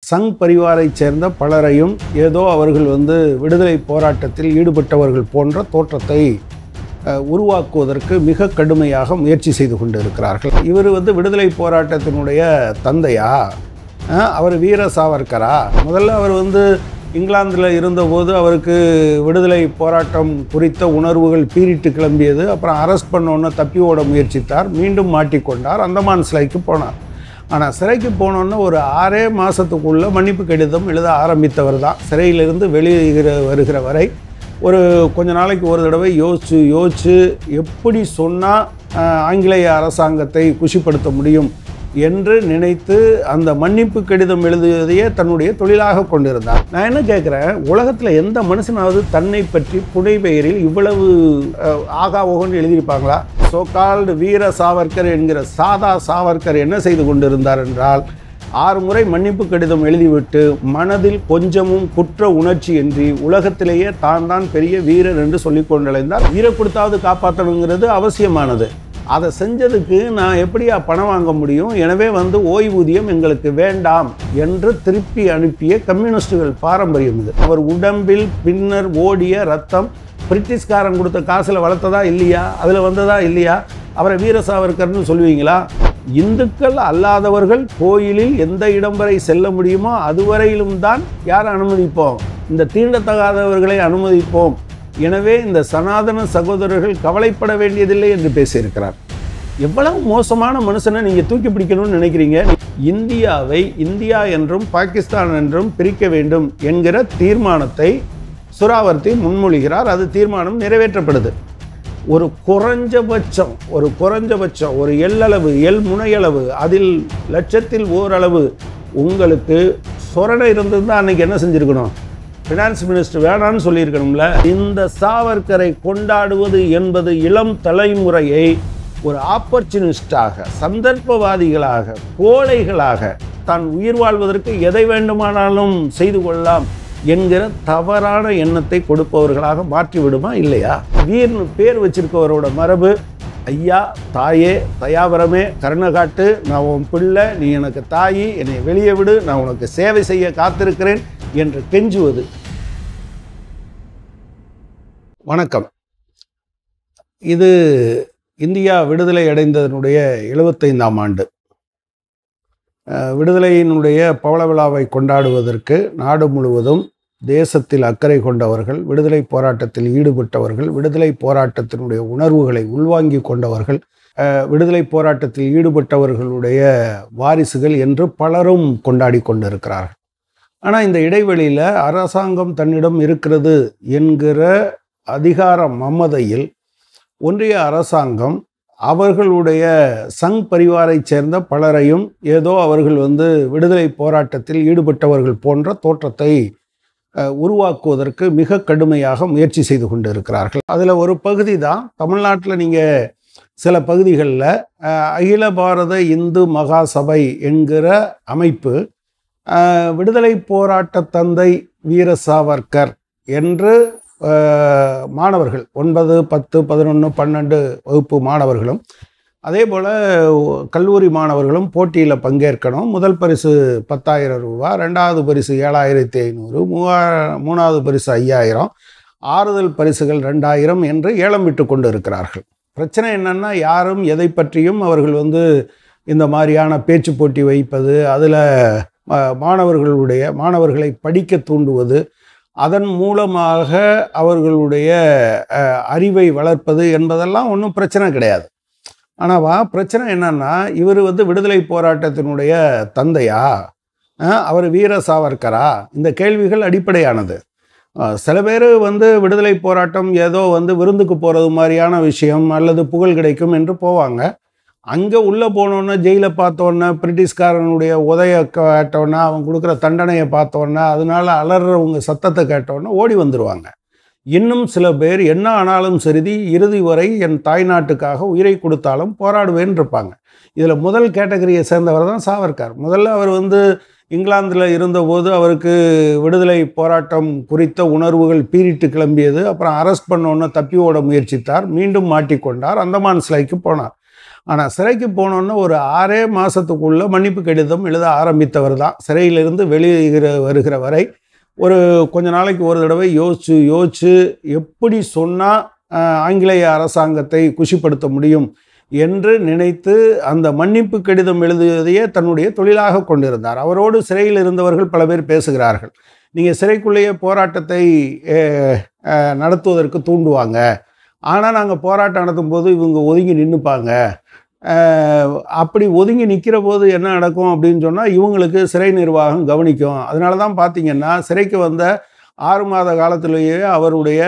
சங் பரிவாரைச் சேர்ந்த பலரையும் ஏதோ அவர்கள் வந்து விடுதலை போராட்டத்தில் ஈடுபட்டவர்கள் போன்ற தோற்றத்தை அஹ், உருவாக்குவதற்கு மிக கடுமையாக முயற்சி செய்து கொண்டிருக்கிறார்கள் இவர் வந்து விடுதலை போராட்டத்தினுடைய தந்தையா அஹ், அவர் வீர சாவர்கரா முதல்ல அவர் வந்து இங்கிலாந்தில் இருந்தபோது அவருக்கு விடுதலை போராட்டம் குறித்த உணர்வுகள் பீரிட்டு கிளம்பியது அப்புறம் அரெஸ்ட் பண்ணோன்னு தப்பி ஓட முயற்சித்தார் மீண்டும் மாட்டிக்கொண்டார் அந்தமான் சிலைக்கு போனார் ஆனால் சிறைக்கு போனோன்னு ஒரு ஆறே மாதத்துக்குள்ளே மன்னிப்பு கடிதம் எழுத ஆரம்பித்தவர் தான் சிறையிலிருந்து வெளியேற வருகிற வரை ஒரு கொஞ்ச நாளைக்கு ஒரு தடவை யோசித்து யோசித்து எப்படி சொன்னால் ஆங்கிலேய அரசாங்கத்தை குஷிப்படுத்த முடியும் என்று நினைத்து அந்த மன்னிப்பு கடிதம் எழுதுவதையே தன்னுடைய தொழிலாக கொண்டிருந்தார் நான் என்ன கேட்குறேன் உலகத்தில் எந்த மனுஷனாவது தன்னை பற்றி புனைப்பெயரில் இவ்வளவு அஹ், ஆகா ஓகோன்னு எழுதியிருப்பாங்களா சோகால்டு வீர சாவர்கர் என்கிற சாதா சாவர்கர் என்ன செய்து கொண்டிருந்தார் என்றால் ஆறு முறை மன்னிப்பு கடிதம் எழுதிவிட்டு மனதில் கொஞ்சமும் குற்ற உணர்ச்சி இன்றி உலகத்திலேயே தான் தான் பெரிய வீரர் என்று சொல்லிக் கொண்டடைந்தார் வீர கொடுத்தாவது காப்பாற்றணுங்கிறது அவசியமானது அதை செஞ்சதுக்கு நான் எப்படியா பணம் வாங்க முடியும் எனவே வந்து ஓய்வூதியம் எங்களுக்கு வேண்டாம் என்று திருப்பி அனுப்பிய கம்யூனிஸ்டுகள் பாரம்பரியம் இது அவர் உடம்பில் பின்னர் ஓடிய ரத்தம் பிரிட்டிஷ்காரன் கொடுத்த காசில் வளர்த்ததா இல்லையா அதில் வந்ததா இல்லையா அவரை வீர சாவர்கர்னு சொல்லுவீங்களா இந்துக்கள் அல்லாதவர்கள் கோயிலில் எந்த இடம் வரை செல்ல முடியுமோ அதுவரையிலும் தான் யார் அனுமதிப்போம் இந்த தீண்டத்தகாதவர்களை அனுமதிப்போம் எனவே இந்த சனாதன சகோதரர்கள் கவலைப்பட வேண்டியதில்லை என்று பேசியிருக்கிறார் எவ்வளவு மோசமான மனுஷனை நீங்கள் தூக்கி பிடிக்கணும்னு நினைக்கிறீங்க இந்தியாவை இந்தியா என்றும் பாகிஸ்தான் என்றும் பிரிக்க வேண்டும் என்கிற தீர்மானத்தை சுராவர்த்தி முன்மொழிகிறார் அது தீர்மானம் நிறைவேற்றப்படுது ஒரு குறைஞ்சபட்சம் ஒரு குறைஞ்சபட்சம் ஒரு எல்லளவு எல் முனையளவு அதில் லட்சத்தில் ஓரளவு உங்களுக்கு சொரணை இருந்திருந்தால் அன்னைக்கு என்ன செஞ்சுருக்கணும் ஃபினான்ஸ் மினிஸ்டர் வேணான்னு சொல்லியிருக்கணும்ல இந்த சாவர்கரை கொண்டாடுவது என்பது இளம் தலைமுறையை ஒரு ஆப்பர்ச்சுனிஸ்டாக சந்தர்ப்பவாதிகளாக கோழைகளாக தான் உயிர் வாழ்வதற்கு எதை வேண்டுமானாலும் செய்து கொள்ளலாம் என்கிற தவறான எண்ணத்தை கொடுப்பவர்களாக மாற்றி விடுமா இல்லையா வீர்னு பேர் வச்சிருக்கவரோட மரபு ஐயா தாயே தயாபரமே கருணை காட்டு நான் உன் பிள்ளை நீ எனக்கு தாயி என்னை வெளியே விடு நான் உனக்கு சேவை செய்ய காத்திருக்கிறேன் என்று கெஞ்சுவது வணக்கம் இது இந்தியா விடுதலை அடைந்ததனுடைய எழுபத்தைந்தாம் ஆண்டு அஹ், விடுதலையினுடைய பவள விழாவை கொண்டாடுவதற்கு நாடு முழுவதும் தேசத்தில் அக்கறை கொண்டவர்கள் விடுதலை போராட்டத்தில் ஈடுபட்டவர்கள் விடுதலை போராட்டத்தினுடைய உணர்வுகளை உள்வாங்கி கொண்டவர்கள் அஹ், விடுதலை போராட்டத்தில் ஈடுபட்டவர்களுடைய வாரிசுகள் என்று பலரும் கொண்டாடி கொண்டிருக்கிறார்கள் ஆனால் இந்த இடைவெளியில் அரசாங்கம் தன்னிடம் இருக்கிறது என்கிற அதிகார மமதையில் ஒன்றிய அரசாங்கம் அவர்களுடைய சங் பரிவாரைச் சேர்ந்த பலரையும் ஏதோ அவர்கள் வந்து விடுதலை போராட்டத்தில் ஈடுபட்டவர்கள் போன்ற தோற்றத்தை அஹ், உருவாக்குவதற்கு மிக கடுமையாக முயற்சி செய்து கொண்டிருக்கிறார்கள் அதில் ஒரு பகுதி தான் தமிழ்நாட்டில் நீங்கள் சில பகுதிகளில் அகில பாரத இந்து மகா சபை என்கிற அமைப்பு அஹ், விடுதலை போராட்ட தந்தை வீர சாவர்கர் என்று அஹ், மாணவர்கள் ஒன்பது பத்து பதினொன்று பன்னெண்டு வகுப்பு மாணவர்களும் அதே போல் கல்லூரி மாணவர்களும் போட்டியில் பங்கேற்கணும் முதல் பரிசு பத்தாயிரம் ரூபா ரெண்டாவது பரிசு ஏழாயிரத்தி ஐநூறு மூவா மூணாவது பரிசு ஐயாயிரம் ஆறுதல் பரிசுகள் ரெண்டாயிரம் என்று ஏலம் விட்டு கொண்டு இருக்கிறார்கள் பிரச்சனை என்னன்னா யாரும் எதை பற்றியும் அவர்கள் வந்து இந்த மாதிரியான பேச்சு போட்டி வைப்பது அதில் மாணவர்களுடைய மாணவர்களை படிக்க தூண்டுவது அதன் மூலமாக அவர்களுடைய அஹ், அறிவை வளர்ப்பது என்பதெல்லாம் ஒன்றும் பிரச்சனை கிடையாது ஆனால் வா பிரச்சனை என்னன்னா இவர் வந்து விடுதலை போராட்டத்தினுடைய தந்தையா அஹ், அவர் வீர சாவர்கரா இந்த கேள்விகள் அடிப்படையானது அஹ், சில பேர் வந்து விடுதலை போராட்டம் ஏதோ வந்து விருந்துக்கு போகிறது மாதிரியான விஷயம் அல்லது புகழ் கிடைக்கும் என்று போவாங்க அங்கே உள்ளே போனோன்னே ஜெயிலை பார்த்தோன்னே பிரிட்டிஷ்காரனுடைய உதய கேட்டோன்னே அவன் கொடுக்குற தண்டனையை பார்த்தோன்னே அதனால அலறவங்க சத்தத்தை கேட்டோன்னே ஓடி வந்துடுவாங்க இன்னும் சில பேர் என்ன ஆனாலும் சரி இறுதி வரை என் தாய்நாட்டுக்காக உயிரை கொடுத்தாலும் போராடுவேன் இருப்பாங்க இதில் முதல் கேட்டகரியை சேர்ந்தவர் தான் சாவர்கர் முதல்ல அவர் வந்து இங்கிலாந்தில் இருந்தபோது அவருக்கு விடுதலை போராட்டம் குறித்த உணர்வுகள் பீரிட்டு கிளம்பியது அப்புறம் அரெஸ்ட் பண்ணோன்னே தப்பி ஓட முயற்சித்தார் மீண்டும் மாட்டிக்கொண்டார் அந்தமான் சிலைக்கு போனார் ஆனால் சிறைக்கு போனோன்னு ஒரு ஆறே மாதத்துக்குள்ளே மன்னிப்பு கடிதம் எழுத ஆரம்பித்தவர் தான் சிறையிலிருந்து வெளியேற வருகிற வரை ஒரு கொஞ்ச நாளைக்கு ஒரு தடவை யோசிச்சு யோசிச்சு எப்படி சொன்னால் ஆங்கிலேய அரசாங்கத்தை குஷிப்படுத்த முடியும் என்று நினைத்து அந்த மன்னிப்பு கடிதம் எழுதுவதையே தன்னுடைய தொழிலாக கொண்டிருந்தார் அவரோடு சிறையில் இருந்தவர்கள் பல பேர் பேசுகிறார்கள் நீங்கள் சிறைக்குள்ளேயே போராட்டத்தை அஹ், அஹ், நடத்துவதற்கு தூண்டுவாங்க ஆனால் நாங்கள் போராட்டம் நடத்தும் போது இவங்க ஒதுங்கி நின்றுப்பாங்க அப்படி ஒதுங்கி நிற்கிற போது என்ன நடக்கும் அப்படின்னு சொன்னால் இவங்களுக்கு சிறை நிர்வாகம் கவனிக்கும் அதனால தான் பார்த்தீங்கன்னா சிறைக்கு வந்த ஆறு மாத காலத்திலேயே அவருடைய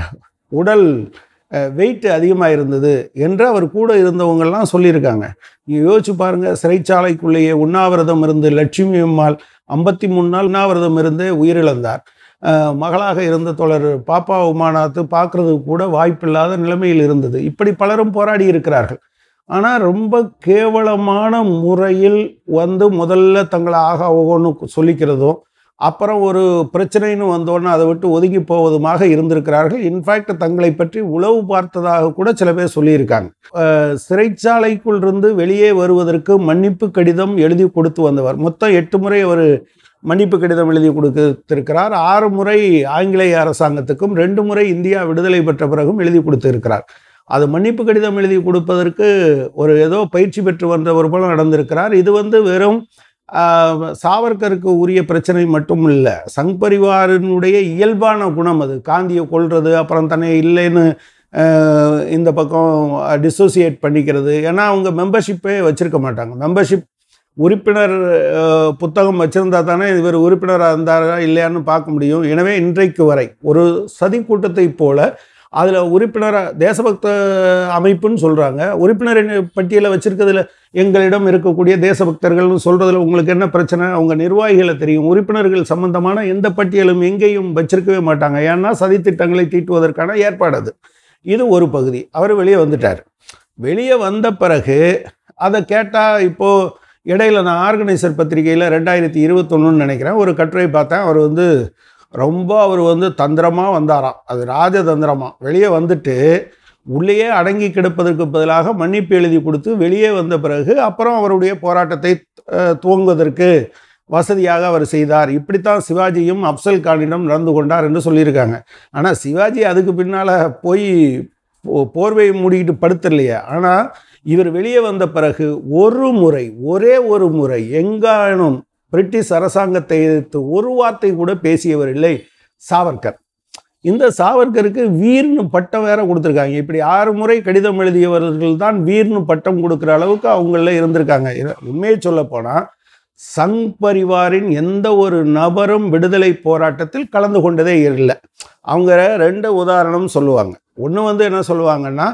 உடல் வெயிட் அதிகமாக இருந்தது என்று அவர் கூட இருந்தவங்கெல்லாம் சொல்லியிருக்காங்க நீங்கள் யோசிச்சு பாருங்கள் சிறைச்சாலைக்குள்ளேயே உண்ணாவிரதம் இருந்து லட்சுமி அம்மாள் ஐம்பத்தி மூணு நாள் உண்ணாவிரதம் இருந்து உயிரிழந்தார் அஹ், மகளாக இருந்த தொடர் பாப்பா உமானாத்து பார்க்குறதுக்கு கூட வாய்ப்பில்லாத நிலைமையில் இருந்தது இப்படி பலரும் போராடி இருக்கிறார்கள் ஆனால் ரொம்ப கேவலமான முறையில் வந்து முதல்ல தங்களை ஆக ஓகோன்னு சொல்லிக்கிறதும் அப்புறம் ஒரு பிரச்சனைன்னு வந்தோன்னே அதை விட்டு ஒதுங்கி போவதுமாக இருந்திருக்கிறார்கள் இன்ஃபேக்ட் தங்களை பற்றி உளவு பார்த்ததாக கூட சில பேர் சொல்லியிருக்காங்க அஹ், சிறைச்சாலைக்குள் இருந்து வெளியே வருவதற்கு மன்னிப்பு கடிதம் எழுதி கொடுத்து வந்தவர் மொத்தம் எட்டு முறை அவர் மன்னிப்பு கடிதம் எழுதி கொடுத்திருக்கிறார் ஆறு முறை ஆங்கிலேய அரசாங்கத்துக்கும் ரெண்டு முறை இந்தியா விடுதலை பெற்ற பிறகும் எழுதி கொடுத்திருக்கிறார் அது மன்னிப்பு கடிதம் எழுதி கொடுப்பதற்கு ஒரு ஏதோ பயிற்சி பெற்று வந்தவர் போல நடந்திருக்கிறார் இது வந்து வெறும் ஆஹ், சாவர்கருக்கு உரிய பிரச்சனை மட்டும் இல்லை சங் பரிவாரினுடைய இயல்பான குணம் அது காந்தியை கொல்றது அப்புறம் தன்னை இல்லைன்னு ஆஹ், இந்த பக்கம் டிசோசியேட் பண்ணிக்கிறது ஏன்னா அவங்க மெம்பர்ஷிப்பே வச்சுருக்க மாட்டாங்க மெம்பர்ஷிப் உறுப்பினர் ஆஹ், புத்தகம் வச்சுருந்தா தானே இவர் உறுப்பினராக இருந்தாரா இல்லையான்னு பார்க்க முடியும் எனவே இன்றைக்கு வரை ஒரு சதி கூட்டத்தை போல அதில் உறுப்பினராக தேசபக்த அமைப்புன்னு சொல்கிறாங்க உறுப்பினர் பட்டியலை வச்சிருக்கிறதுல எங்களிடம் இருக்கக்கூடிய தேசபக்தர்கள்னு சொல்கிறதுல உங்களுக்கு என்ன பிரச்சனை அவங்க நிர்வாகிகளை தெரியும் உறுப்பினர்கள் சம்பந்தமான எந்த பட்டியலும் எங்கேயும் வச்சிருக்கவே மாட்டாங்க ஏன்னா சதித்திட்டங்களை தீட்டுவதற்கான ஏற்பாடு அது இது ஒரு பகுதி அவர் வெளியே வந்துட்டார் வெளியே வந்த பிறகு அதை கேட்டால் இப்போது இடையில நான் ஆர்கனைசர் பத்திரிகையில் ரெண்டாயிரத்தி இருபத்தொன்னுன்னு நினைக்கிறேன் ஒரு கட்டுரை பார்த்தேன் அவர் வந்து ரொம்ப அவர் வந்து தந்திரமாக வந்தாராம் அது ராஜதந்திரமாக வெளியே வந்துட்டு உள்ளேயே அடங்கி கிடப்பதற்கு பதிலாக மன்னிப்பு எழுதி கொடுத்து வெளியே வந்த பிறகு அப்புறம் அவருடைய போராட்டத்தை அஹ், துவங்குவதற்கு வசதியாக அவர் செய்தார் இப்படித்தான் சிவாஜியும் அப்சல் கானிடம் நடந்து கொண்டார் என்று சொல்லியிருக்காங்க ஆனால் சிவாஜி அதுக்கு பின்னால் போய் போ- போர்வையை மூடிக்கிட்டு படுத்தலையே ஆனால் இவர் வெளியே வந்த பிறகு ஒரு முறை ஒரே ஒரு முறை எங்கானும் பிரிட்டிஷ் அரசாங்கத்தை எதிர்த்து ஒரு வார்த்தை கூட பேசியவர் இல்லை சாவர்கர் இந்த சாவர்கருக்கு வீர்னு பட்டம் வேற கொடுத்துருக்காங்க இப்படி ஆறு முறை கடிதம் எழுதியவர்கள் தான் வீர்னு பட்டம் கொடுக்குற அளவுக்கு அவங்கள இருந்திருக்காங்க இத- உண்மையை சொல்ல போனால் சங் பரிவாரின் எந்த ஒரு நபரும் விடுதலை போராட்டத்தில் கலந்து கொண்டதே இல்லை அவங்க ரெண்டு உதாரணம் சொல்லுவாங்க ஒன்று வந்து என்ன சொல்லுவாங்கன்னா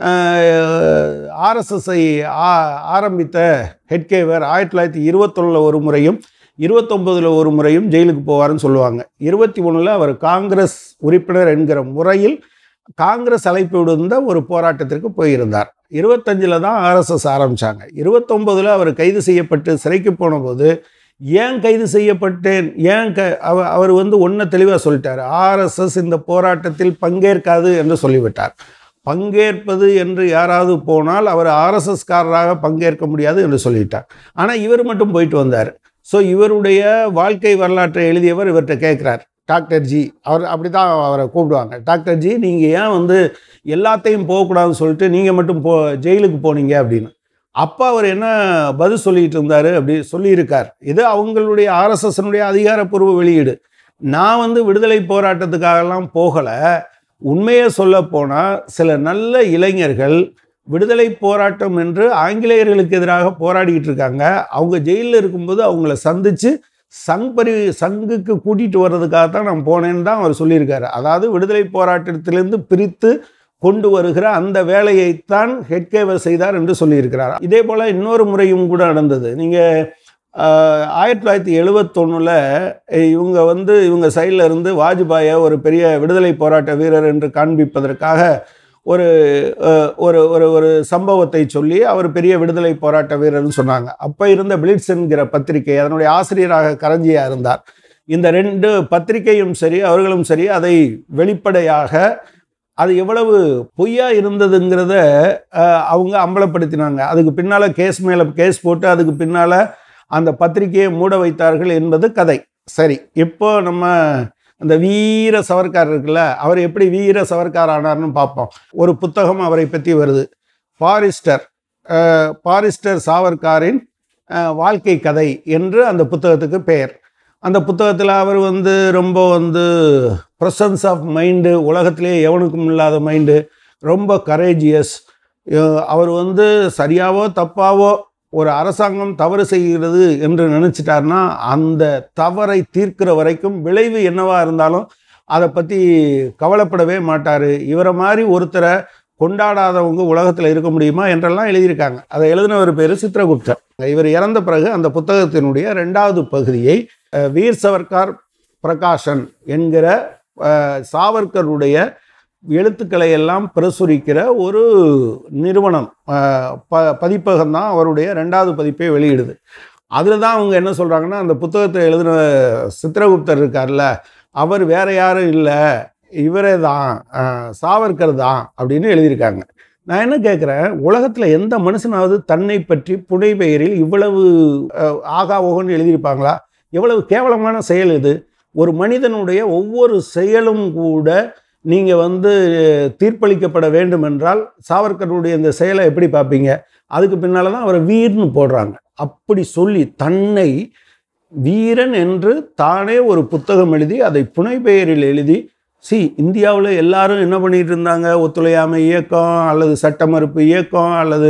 ஆர்எஸ்எஸ்ஐ ஆரம்பித்த ஹெட்கேவர் ஆயிரத்தி தொள்ளாயிரத்தி இருபத்தொன்னில் ஒரு முறையும் இருபத்தொம்போதில் ஒரு முறையும் ஜெயிலுக்கு போவார்னு சொல்லுவாங்க இருபத்தி ஒன்றில் அவர் காங்கிரஸ் உறுப்பினர் என்கிற முறையில் காங்கிரஸ் அழைப்பு விடுந்த ஒரு போராட்டத்திற்கு போயிருந்தார் இருபத்தஞ்சில் தான் ஆர்எஸ்எஸ் ஆரம்பித்தாங்க இருபத்தொம்போதில் அவர் கைது செய்யப்பட்டு சிறைக்கு போனபோது ஏன் கைது செய்யப்பட்டேன் ஏன் க அவ அவர் வந்து ஒன்றை தெளிவாக சொல்லிட்டார் ஆர்எஸ்எஸ் இந்த போராட்டத்தில் பங்கேற்காது என்று சொல்லிவிட்டார் பங்கேற்பது என்று யாராவது போனால் அவர் ஆர்எஸ்எஸ்காரராக பங்கேற்க முடியாது என்று சொல்லிட்டார் ஆனால் இவர் மட்டும் போயிட்டு வந்தார் ஸோ இவருடைய வாழ்க்கை வரலாற்றை எழுதியவர் இவர்கிட்ட கேட்குறார் டாக்டர் ஜி அவர் அப்படி தான் அவரை கூப்பிடுவாங்க டாக்டர் ஜி நீங்கள் ஏன் வந்து எல்லாத்தையும் போகக்கூடாதுன்னு சொல்லிட்டு நீங்கள் மட்டும் போ ஜெயிலுக்கு போனீங்க அப்படின்னு அப்போ அவர் என்ன பதில் சொல்லிட்டு இருந்தார் அப்படி சொல்லியிருக்கார் இது அவங்களுடைய ஆர்எஸ்எஸ்னுடைய அதிகாரப்பூர்வ வெளியீடு நான் வந்து விடுதலை போராட்டத்துக்காகலாம் போகலை உண்மையை சொல்ல போனால் சில நல்ல இளைஞர்கள் விடுதலை போராட்டம் என்று ஆங்கிலேயர்களுக்கு எதிராக போராடிக்கிட்டு இருக்காங்க அவங்க ஜெயிலில் இருக்கும்போது அவங்கள சந்தித்து சங் பரி சங்குக்கு கூட்டிகிட்டு வர்றதுக்காக தான் நான் போனேன்னு தான் அவர் சொல்லியிருக்காரு அதாவது விடுதலை போராட்டத்திலிருந்து பிரித்து கொண்டு வருகிற அந்த வேலையைத்தான் ஹெட்கேவர் செய்தார் என்று சொல்லியிருக்கிறார் இதே போல் இன்னொரு முறையும் கூட நடந்தது நீங்கள் ஆயிரத்தி தொள்ளாயிரத்தி எழுவத்தொன்னில் இவங்க வந்து இவங்க சைடில் இருந்து வாஜ்பாயை ஒரு பெரிய விடுதலை போராட்ட வீரர் என்று காண்பிப்பதற்காக ஒரு அஹ், ஒரு ஒரு ஒரு சம்பவத்தை சொல்லி அவர் பெரிய விடுதலை போராட்ட வீரர்னு சொன்னாங்க அப்போ இருந்த பிளிட்ஸ் என்கிற பத்திரிகை அதனுடைய ஆசிரியராக கரஞ்சியா இருந்தார் இந்த ரெண்டு பத்திரிகையும் சரி அவர்களும் சரி அதை வெளிப்படையாக அது எவ்வளவு பொய்யா இருந்ததுங்கிறத அஹ், அவங்க அம்பலப்படுத்தினாங்க அதுக்கு பின்னால் கேஸ் மேலே கேஸ் போட்டு அதுக்கு பின்னால் அந்த பத்திரிகையை மூட வைத்தார்கள் என்பது கதை சரி இப்போ நம்ம அந்த வீர சவர்க்கார் இருக்குல்ல அவர் எப்படி வீர சவர்க்கார் ஆனார்னு பார்ப்போம் ஒரு புத்தகம் அவரை பற்றி வருது பாரிஸ்டர் அஹ், பாரிஸ்டர் சாவர்காரின் அஹ், வாழ்க்கை கதை என்று அந்த புத்தகத்துக்கு பெயர் அந்த புத்தகத்தில் அவர் வந்து ரொம்ப வந்து ப்ரெசன்ஸ் ஆஃப் மைண்டு உலகத்திலே எவனுக்கும் இல்லாத மைண்டு ரொம்ப கரேஜியஸ் அவர் வந்து சரியாவோ தப்பாவோ ஒரு அரசாங்கம் தவறு செய்கிறது என்று நினச்சிட்டாருன்னா அந்த தவறை தீர்க்கிற வரைக்கும் விளைவு என்னவா இருந்தாலும் அதை பற்றி கவலைப்படவே மாட்டார் இவரை மாதிரி ஒருத்தரை கொண்டாடாதவங்க உலகத்தில் இருக்க முடியுமா என்றெல்லாம் எழுதியிருக்காங்க அதை எழுதினவர் பேர் சித்திரகுப்தர் இவர் இறந்த பிறகு அந்த புத்தகத்தினுடைய ரெண்டாவது பகுதியை அஹ், வீர் சவர்கார் பிரகாஷன் என்கிற அஹ், சாவர்கருடைய எழுத்துக்களை எல்லாம் பிரசுரிக்கிற ஒரு நிறுவனம் அஹ், ப பதிப்பகம் தான் அவருடைய ரெண்டாவது பதிப்பை வெளியிடுது அதில் தான் அவங்க என்ன சொல்கிறாங்கன்னா அந்த புத்தகத்தை எழுதின சித்திரகுப்தர் இருக்கார்ல அவர் வேற யாரும் இல்லை இவரே தான் அஹ், சாவர்கர் தான் அப்படின்னு எழுதியிருக்காங்க நான் என்ன கேட்குறேன் உலகத்தில் எந்த மனுஷனாவது தன்னை பற்றி புனை பெயரில் இவ்வளவு அஹ், ஆகா ஓகோன்னு எழுதியிருப்பாங்களா எவ்வளவு கேவலமான செயல் இது ஒரு மனிதனுடைய ஒவ்வொரு செயலும் கூட நீங்கள் வந்து தீர்ப்பளிக்கப்பட வேண்டும் என்றால் சாவர்கருடைய இந்த செயலை எப்படி பார்ப்பீங்க அதுக்கு பின்னால் தான் அவரை வீர்னு போடுறாங்க அப்படி சொல்லி தன்னை வீரன் என்று தானே ஒரு புத்தகம் எழுதி அதை புனைப்பெயரில் எழுதி சி இந்தியாவில் எல்லாரும் என்ன பண்ணிட்டு இருந்தாங்க ஒத்துழையாமை இயக்கம் அல்லது சட்ட மறுப்பு இயக்கம் அல்லது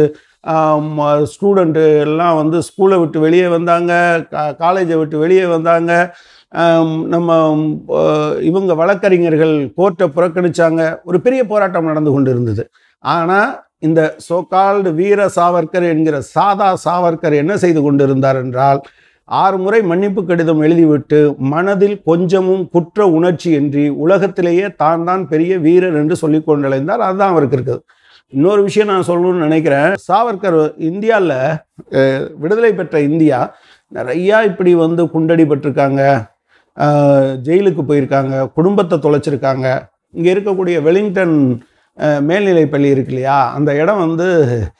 ஸ்டூடெண்ட்டு எல்லாம் வந்து ஸ்கூலை விட்டு வெளியே வந்தாங்க காலேஜை விட்டு வெளியே வந்தாங்க ஆம், நம்ம ஆஹ், இவங்க வழக்கறிஞர்கள் கோர்ட்டை புறக்கணிச்சாங்க ஒரு பெரிய போராட்டம் நடந்து கொண்டு இருந்தது ஆனால் இந்த சோகால்டு வீர சாவர்கர் என்கிற சாதா சாவர்கர் என்ன செய்து கொண்டிருந்தார் என்றால் ஆறு முறை மன்னிப்பு கடிதம் எழுதிவிட்டு மனதில் கொஞ்சமும் குற்ற உணர்ச்சி இன்றி உலகத்திலேயே தான் தான் பெரிய வீரர் என்று சொல்லிக் கொண்டடைந்தார் அதுதான் அவருக்கு இருக்குது இன்னொரு விஷயம் நான் சொல்லணும்னு நினைக்கிறேன் சாவர்கர் இந்தியாவில் விடுதலை பெற்ற இந்தியா நிறையா இப்படி வந்து குண்டடிபட்டிருக்காங்க அஹ், ஜெயிலுக்கு போயிருக்காங்க குடும்பத்தை தொலைச்சிருக்காங்க இங்கே இருக்கக்கூடிய வெலிங்டன் அஹ், மேல்நிலைப் பள்ளி இருக்கு இல்லையா அந்த இடம் வந்து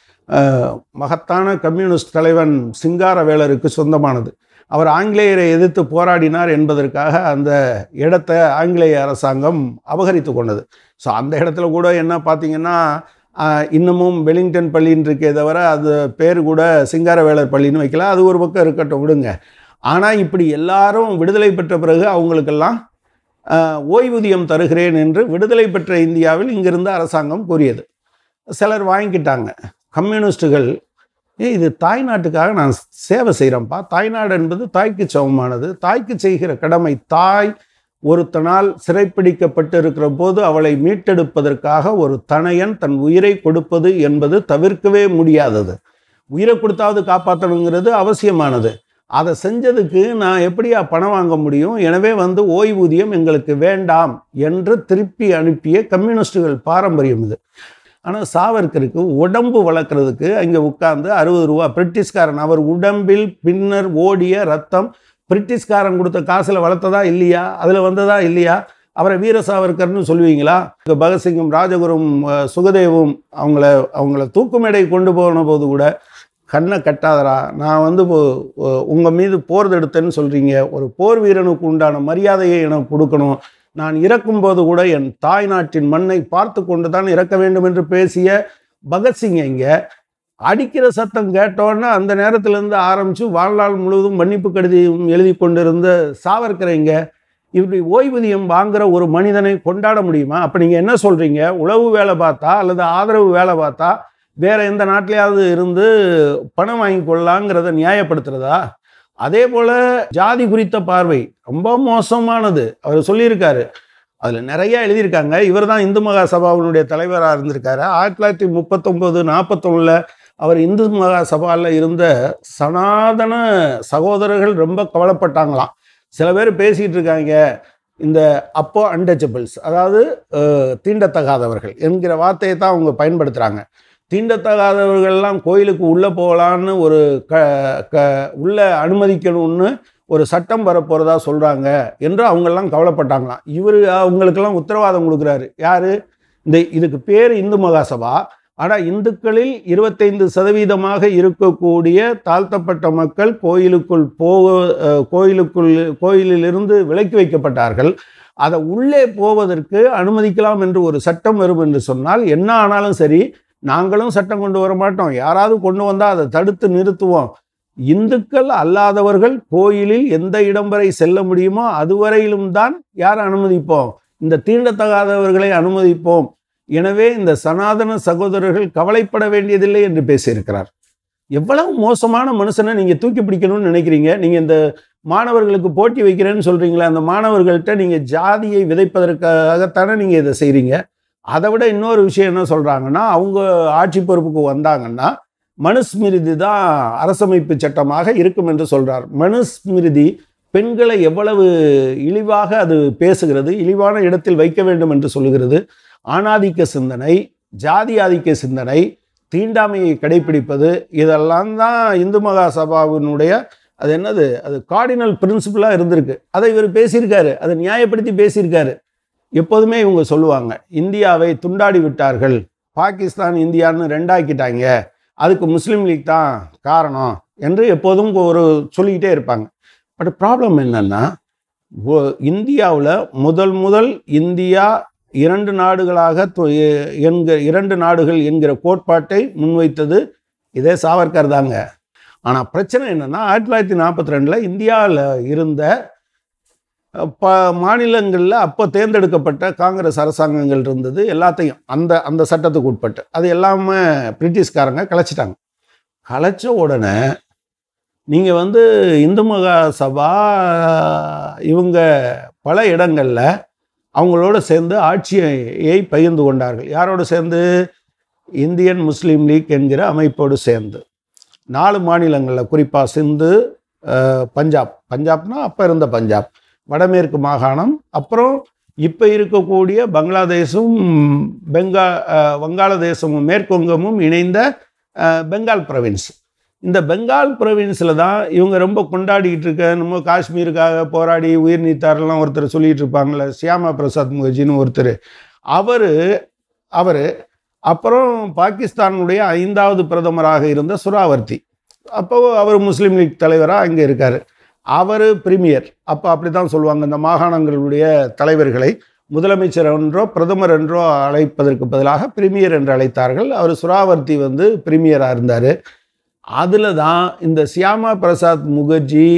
அஹ், மகத்தான கம்யூனிஸ்ட் தலைவன் சிங்காரவேலருக்கு சொந்தமானது அவர் ஆங்கிலேயரை எதிர்த்து போராடினார் என்பதற்காக அந்த இடத்தை ஆங்கிலேய அரசாங்கம் அபகரித்து கொண்டது ஸோ அந்த இடத்துல கூட என்ன பார்த்தீங்கன்னா ஆஹ், இன்னமும் வெலிங்டன் பள்ளின்னு இருக்கே தவிர அது பேர் கூட சிங்காரவேலர் பள்ளின்னு வைக்கல அது ஒரு பக்கம் இருக்கட்டும் விடுங்க ஆனால் இப்படி எல்லாரும் விடுதலை பெற்ற பிறகு அவங்களுக்கெல்லாம் ஆஹ், ஓய்வூதியம் தருகிறேன் என்று விடுதலை பெற்ற இந்தியாவில் இங்கிருந்த அரசாங்கம் கூறியது சிலர் வாங்கிக்கிட்டாங்க கம்யூனிஸ்டுகள் ஏய் இது தாய்நாட்டுக்காக நான் சேவை செய்கிறேன்ப்பா தாய்நாடு என்பது தாய்க்கு சமமானது தாய்க்கு செய்கிற கடமை தாய் ஒருத்தனால் சிறைப்பிடிக்கப்பட்டு இருக்கிற போது அவளை மீட்டெடுப்பதற்காக ஒரு தனையன் தன் உயிரை கொடுப்பது என்பது தவிர்க்கவே முடியாதது உயிரை கொடுத்தாவது காப்பாற்றணுங்கிறது அவசியமானது அதை செஞ்சதுக்கு நான் எப்படியா பணம் வாங்க முடியும் எனவே வந்து ஓய்வூதியம் எங்களுக்கு வேண்டாம் என்று திருப்பி அனுப்பிய கம்யூனிஸ்டுகள் பாரம்பரியம் இது ஆனால் சாவர்கருக்கு உடம்பு வளர்க்குறதுக்கு அங்கே உட்கார்ந்து அறுபது ரூபா பிரிட்டிஷ்காரன் அவர் உடம்பில் பின்னர் ஓடிய ரத்தம் பிரிட்டிஷ்காரன் கொடுத்த காசில் வளர்த்ததா இல்லையா அதில் வந்ததா இல்லையா அவரை வீர சாவர்கர்னு சொல்லுவீங்களா இங்க பகத்சிங்கும் ராஜகுரும் அஹ், சுகதேவும் அவங்கள அவங்கள தூக்கு மேடை கொண்டு போன போது கூட கண்ணை கட்டாதரா நான் வந்து உங்கள் மீது போர் தடுத்தேன்னு சொல்கிறீங்க ஒரு போர் வீரனுக்கு உண்டான மரியாதையை எனக்கு கொடுக்கணும் நான் இறக்கும்போது கூட என் தாய் நாட்டின் மண்ணை பார்த்து கொண்டு தான் இறக்க வேண்டும் என்று பேசிய பகத்சிங் இங்கே அடிக்கிற சத்தம் கேட்டோன்னே அந்த நேரத்திலேருந்து ஆரம்பித்து வாழ்நாள் முழுவதும் மன்னிப்பு கடிதம் எழுதி கொண்டிருந்த சாவர்கர் இங்கே இப்படி ஓய்வூதியம் வாங்குற ஒரு மனிதனை கொண்டாட முடியுமா அப்போ நீங்கள் என்ன சொல்கிறீங்க உளவு வேலை பார்த்தா அல்லது ஆதரவு வேலை பார்த்தா வேற எந்த நாட்டிலையாவது இருந்து பணம் வாங்கி கொள்ளலாங்கிறத நியாயப்படுத்துறதா அதே போல் ஜாதி குறித்த பார்வை ரொம்ப மோசமானது அவர் சொல்லியிருக்காரு அதில் நிறைய எழுதியிருக்காங்க இவர் தான் இந்து மகா சபாவினுடைய தலைவராக இருந்திருக்காரு ஆயிரத்தி தொள்ளாயிரத்தி முப்பத்தொம்போது நாற்பத்தொன்னில் அவர் இந்து மகா சபாவில் இருந்த சனாதன சகோதரர்கள் ரொம்ப கவலைப்பட்டாங்களாம் சில பேர் பேசிகிட்டு இருக்காங்க இந்த அப்போ அன்டச்சபிள்ஸ் அதாவது அஹ், தீண்டத்தகாதவர்கள் என்கிற வார்த்தையை தான் அவங்க பயன்படுத்துகிறாங்க தீண்டத்தகாதவர்கள்லாம் கோயிலுக்கு உள்ளே போகலான்னு ஒரு க க உள்ளே அனுமதிக்கணும்னு ஒரு சட்டம் வரப்போகிறதா சொல்கிறாங்க என்று அவங்கெல்லாம் கவலைப்பட்டாங்களாம் இவர் அவங்களுக்கெல்லாம் உத்தரவாதம் கொடுக்குறாரு யார் இந்த இதுக்கு பேர் இந்து மகாசபா ஆனால் இந்துக்களில் இருபத்தைந்து சதவீதமாக இருக்கக்கூடிய தாழ்த்தப்பட்ட மக்கள் கோயிலுக்குள் போக அஹ், கோயிலுக்குள் கோயிலிலிருந்து விலக்கி வைக்கப்பட்டார்கள் அதை உள்ளே போவதற்கு அனுமதிக்கலாம் என்று ஒரு சட்டம் வரும் என்று சொன்னால் என்ன ஆனாலும் சரி நாங்களும் சட்டம் கொண்டு வர மாட்டோம் யாராவது கொண்டு வந்தால் அதை தடுத்து நிறுத்துவோம் இந்துக்கள் அல்லாதவர்கள் கோயிலில் எந்த இடம் வரை செல்ல முடியுமோ அதுவரையிலும் தான் யார் அனுமதிப்போம் இந்த தீண்டத்தகாதவர்களை அனுமதிப்போம் எனவே இந்த சனாதன சகோதரர்கள் கவலைப்பட வேண்டியதில்லை என்று பேசியிருக்கிறார் எவ்வளவு மோசமான மனுஷனை நீங்கள் தூக்கி பிடிக்கணும்னு நினைக்கிறீங்க நீங்கள் இந்த மாணவர்களுக்கு போட்டி வைக்கிறேன்னு சொல்கிறீங்களே அந்த மாணவர்கள்ட்ட நீங்கள் ஜாதியை விதைப்பதற்காகத்தானே நீங்கள் இதை செய்கிறீங்க அதை விட இன்னொரு விஷயம் என்ன சொல்கிறாங்கன்னா அவங்க ஆட்சி பொறுப்புக்கு வந்தாங்கன்னா மனுஸ்மிருதி தான் அரசமைப்பு சட்டமாக இருக்கும் என்று சொல்றார் மனுஸ்மிருதி பெண்களை எவ்வளவு இழிவாக அது பேசுகிறது இழிவான இடத்தில் வைக்க வேண்டும் என்று சொல்லுகிறது ஆணாதிக்க சிந்தனை ஜாதி ஆதிக்க சிந்தனை தீண்டாமையை கடைபிடிப்பது இதெல்லாம் தான் இந்து மகா சபாவினுடைய அது என்னது அது கார்டினல் பிரின்சிபலாக இருந்திருக்கு அதை இவர் பேசியிருக்காரு அதை நியாயப்படுத்தி பேசியிருக்காரு எப்போதுமே இவங்க சொல்லுவாங்க இந்தியாவை துண்டாடி விட்டார்கள் பாகிஸ்தான் இந்தியான்னு ரெண்டாக்கிட்டாங்க அதுக்கு முஸ்லீம் லீக் தான் காரணம் என்று எப்போதும் ஒரு சொல்லிக்கிட்டே இருப்பாங்க பட் ப்ராப்ளம் என்னன்னா இந்தியாவில் முதல் முதல் இந்தியா இரண்டு நாடுகளாக தொ- எ- என்க இரண்டு நாடுகள் என்கிற கோட்பாட்டை முன்வைத்தது இதே சாவர்கர் தாங்க ஆனால் பிரச்சனை என்னன்னா ஆயிரத்தி தொள்ளாயிரத்தி நாற்பத்தி ரெண்டில் இந்தியாவில் இருந்த அஹ், ப மாநிலங்களில் அப்போ தேர்ந்தெடுக்கப்பட்ட காங்கிரஸ் அரசாங்கங்கள் இருந்தது எல்லாத்தையும் அந்த அந்த சட்டத்துக்கு உட்பட்டு அது எல்லாமே பிரிட்டிஷ்காரங்க கலைச்சிட்டாங்க கலைச்ச உடனே நீங்கள் வந்து இந்து மகா சபா இவங்க பல இடங்களில் அவங்களோட சேர்ந்து ஆட்சியை பகிர்ந்து கொண்டார்கள் யாரோடு சேர்ந்து இந்தியன் முஸ்லீம் லீக் என்கிற அமைப்போடு சேர்ந்து நாலு மாநிலங்களில் குறிப்பாக சிந்து அஹ், பஞ்சாப் பஞ்சாப்னா அப்போ இருந்த பஞ்சாப் வடமேற்கு மாகாணம் அப்புறம் இப்போ இருக்கக்கூடிய பங்களாதேஷும் பெங்கா அஹ், வங்காளதேசமும் மேற்குவங்கமும் இணைந்த அஹ், பெங்கால் ப்ரொவின்ஸ் இந்த பெங்கால் ப்ரொவின்ஸில் தான் இவங்க ரொம்ப கொண்டாடிக்கிட்டு இருக்க நம்ம காஷ்மீருக்காக போராடி உயிர் நீத்தாரெல்லாம் ஒருத்தர் சொல்லிட்டு இருப்பாங்களே சியாமா பிரசாத் முகர்ஜின்னு ஒருத்தர் அவர் அவர் அப்புறம் பாகிஸ்தானுடைய ஐந்தாவது பிரதமராக இருந்த சுராவர்த்தி அப்போ அவர் முஸ்லீம் லீக் தலைவராக அங்கே இருக்கார் அவர் பிரீமியர் அப்போ அப்படி தான் சொல்லுவாங்க இந்த மாகாணங்களுடைய தலைவர்களை முதலமைச்சர் என்றோ பிரதமர் என்றோ அழைப்பதற்கு பதிலாக பிரீமியர் என்று அழைத்தார்கள் அவர் சுராவர்த்தி வந்து பிரீமியராக இருந்தார் அதில் தான் இந்த சியாமா பிரசாத் முகர்ஜி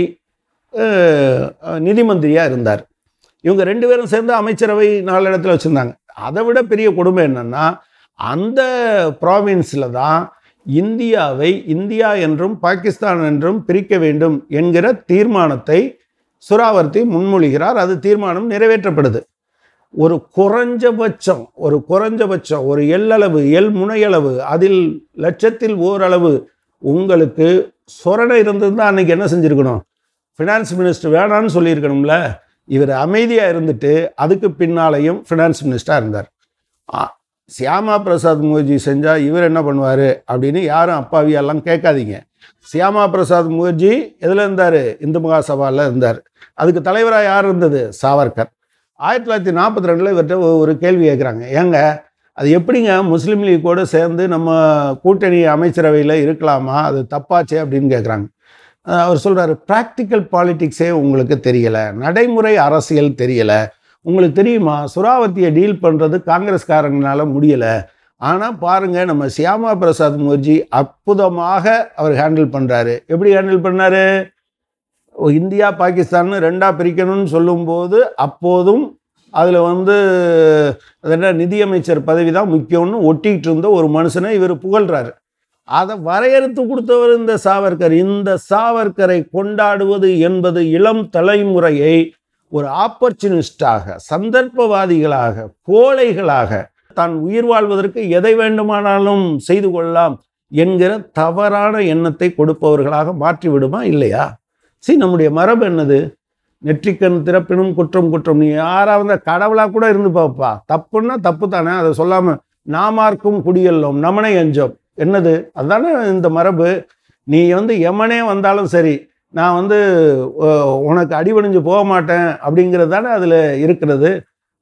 அஹ், நிதி மந்திரியாக இருந்தார் இவங்க ரெண்டு பேரும் சேர்ந்து அமைச்சரவை நாலு இடத்துல வச்சுருந்தாங்க அதை விட பெரிய கொடுமை என்னன்னா அந்த ப்ராவின்ஸில் தான் இந்தியாவை இந்தியா என்றும் பாகிஸ்தான் என்றும் பிரிக்க வேண்டும் என்கிற தீர்மானத்தை சுராவர்த்தி முன்மொழிகிறார் அது தீர்மானம் நிறைவேற்றப்படுது ஒரு குறைஞ்சபட்சம் ஒரு குறைஞ்சபட்சம் ஒரு எல்லளவு எல் முனையளவு அதில் லட்சத்தில் ஓரளவு உங்களுக்கு சொரணை இருந்திருந்தா அன்னைக்கு என்ன செஞ்சுருக்கணும் ஃபினான்ஸ் மினிஸ்டர் வேணான்னு சொல்லியிருக்கணும்ல இவர் அமைதியாக இருந்துட்டு அதுக்கு பின்னாலையும் ஃபினான்ஸ் மினிஸ்டராக இருந்தார் ஆ, சியாமா பிரசாத் முகர்ஜி செஞ்சால் இவர் என்ன பண்ணுவார் அப்படின்னு யாரும் அப்பாவியெல்லாம் கேட்காதீங்க சியாமா பிரசாத் முகர்ஜி எதில் இருந்தார் இந்து மகாசபாவில் இருந்தார் அதுக்கு தலைவராக யார் இருந்தது சாவர்கர் ஆயிரத்தி தொள்ளாயிரத்தி நாற்பத்தி ரெண்டில் இவர்கிட்ட ஒ- ஒரு கேள்வி கேட்குறாங்க ஏங்க அது எப்படிங்க முஸ்லீம் லீக்கோடு சேர்ந்து நம்ம கூட்டணி அமைச்சரவையில் இருக்கலாமா அது தப்பாச்சே அப்படின்னு கேட்குறாங்க அஹ் அவர் சொல்கிறாரு ப்ராக்டிக்கல் பாலிட்டிக்ஸே உங்களுக்கு தெரியலை நடைமுறை அரசியல் தெரியலை உங்களுக்கு தெரியுமா சுறாவத்தியை டீல் பண்ணுறது காங்கிரஸ்காரங்களால முடியலை ஆனால் பாருங்கள் நம்ம சியாமா பிரசாத் முகர்ஜி அற்புதமாக அவர் ஹேண்டில் பண்ணுறாரு எப்படி ஹேண்டில் பண்ணாரு இந்தியா பாகிஸ்தான் ரெண்டாக பிரிக்கணும்னு சொல்லும்போது அப்போதும் அதில் வந்து அது என்ன நிதியமைச்சர் பதவி தான் முக்கியம்னு ஒட்டிக்கிட்டு இருந்த ஒரு மனுஷனை இவர் புகழ்றாரு அதை வரையறுத்து கொடுத்தவர் இந்த சாவர்கர் இந்த சாவர்கரை கொண்டாடுவது என்பது இளம் தலைமுறையை ஒரு ஆப்பர்ச்சுனிஸ்டாக சந்தர்ப்பவாதிகளாக கோழைகளாக தான் உயிர் வாழ்வதற்கு எதை வேண்டுமானாலும் செய்து கொள்ளலாம் என்கிற தவறான எண்ணத்தை கொடுப்பவர்களாக மாற்றிவிடுமா இல்லையா சரி நம்முடைய மரபு என்னது நெற்றிக்கண் திறப்பினும் குற்றம் குற்றம் நீ யாராவது கடவுளாக கூட இருந்து பார்ப்பா தப்புன்னா தப்பு தானே அதை சொல்லாமல் நாமார்க்கும் குடியல்லோம் நமனை அஞ்சோம் என்னது அதுதானே இந்த மரபு நீ வந்து எமனே வந்தாலும் சரி நான் வந்து அஹ், உனக்கு அடிபணிஞ்சு போக மாட்டேன் அப்படிங்கிறது தானே அதில் இருக்கிறது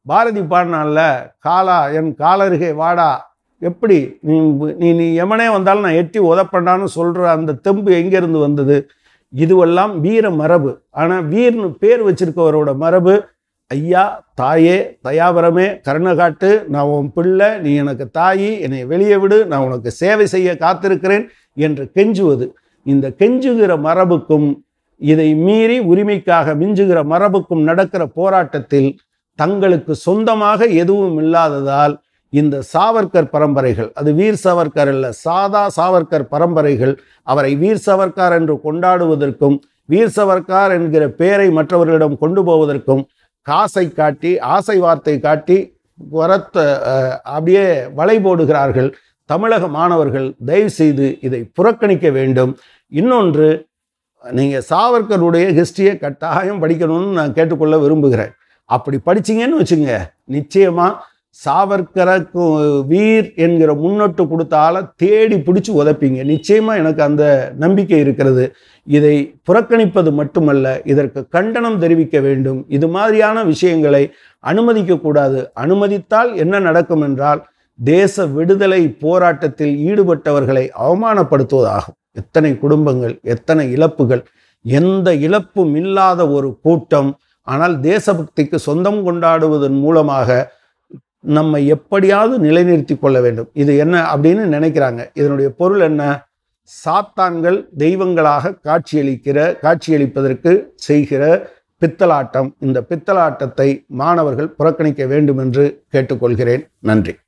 பாரதி பாடினால காலா என் காலருகே வாடா எப்படி நீ நீ நீ எமனே வந்தாலும் நான் எட்டி உதப்பண்டான்னு சொல்கிற அந்த தெம்பு எங்கேருந்து வந்தது இதுவெல்லாம் வீர மரபு ஆனால் வீர்னு பேர் வச்சிருக்கவரோட மரபு ஐயா தாயே தயாபரமே கருணை காட்டு நான் உன் பிள்ளை நீ எனக்கு தாயி என்னை வெளியே விடு நான் உனக்கு சேவை செய்ய காத்திருக்கிறேன் என்று கெஞ்சுவது இந்த கெஞ்சுகிற மரபுக்கும் இதை மீறி உரிமைக்காக மிஞ்சுகிற மரபுக்கும் நடக்கிற போராட்டத்தில் தங்களுக்கு சொந்தமாக எதுவும் இல்லாததால் இந்த சாவர்கர் பரம்பரைகள் அது வீர் சாவர்கர் அல்ல சாதா சாவர்கர் பரம்பரைகள் அவரை வீர் சாவர்கர் என்று கொண்டாடுவதற்கும் வீர் சாவர்கர் என்கிற பெயரை மற்றவர்களிடம் கொண்டு போவதற்கும் காசை காட்டி ஆசை வார்த்தை காட்டி வரத்த அஹ், அப்படியே வலை போடுகிறார்கள் தமிழக மாணவர்கள் தயவு செய்து இதை புறக்கணிக்க வேண்டும் இன்னொன்று நீங்கள் சாவர்கருடைய ஹிஸ்டரியை கட்டாயம் படிக்கணும்னு நான் கேட்டுக்கொள்ள விரும்புகிறேன் அப்படி படிச்சீங்கன்னு வச்சுங்க நிச்சயமாக சாவர்கருக்கு வீர் என்கிற முன்னொட்டு கொடுத்த ஆளை தேடி பிடிச்சி உதைப்பீங்க நிச்சயமாக எனக்கு அந்த நம்பிக்கை இருக்கிறது இதை புறக்கணிப்பது மட்டுமல்ல இதற்கு கண்டனம் தெரிவிக்க வேண்டும் இது மாதிரியான விஷயங்களை அனுமதிக்கக்கூடாது அனுமதித்தால் என்ன நடக்கும் என்றால் தேச விடுதலை போராட்டத்தில் ஈடுபட்டவர்களை அவமானப்படுத்துவதாகும் எத்தனை குடும்பங்கள் எத்தனை இழப்புகள் எந்த இழப்பும் இல்லாத ஒரு கூட்டம் ஆனால் தேசபக்திக்கு சொந்தம் கொண்டாடுவதன் மூலமாக நம்மை எப்படியாவது நிலைநிறுத்தி கொள்ள வேண்டும் இது என்ன அப்படின்னு நினைக்கிறாங்க இதனுடைய பொருள் என்ன சாத்தான்கள் தெய்வங்களாக காட்சியளிக்கிற காட்சியளிப்பதற்கு செய்கிற பித்தலாட்டம் இந்த பித்தலாட்டத்தை மாணவர்கள் புறக்கணிக்க வேண்டும் என்று கேட்டுக்கொள்கிறேன் நன்றி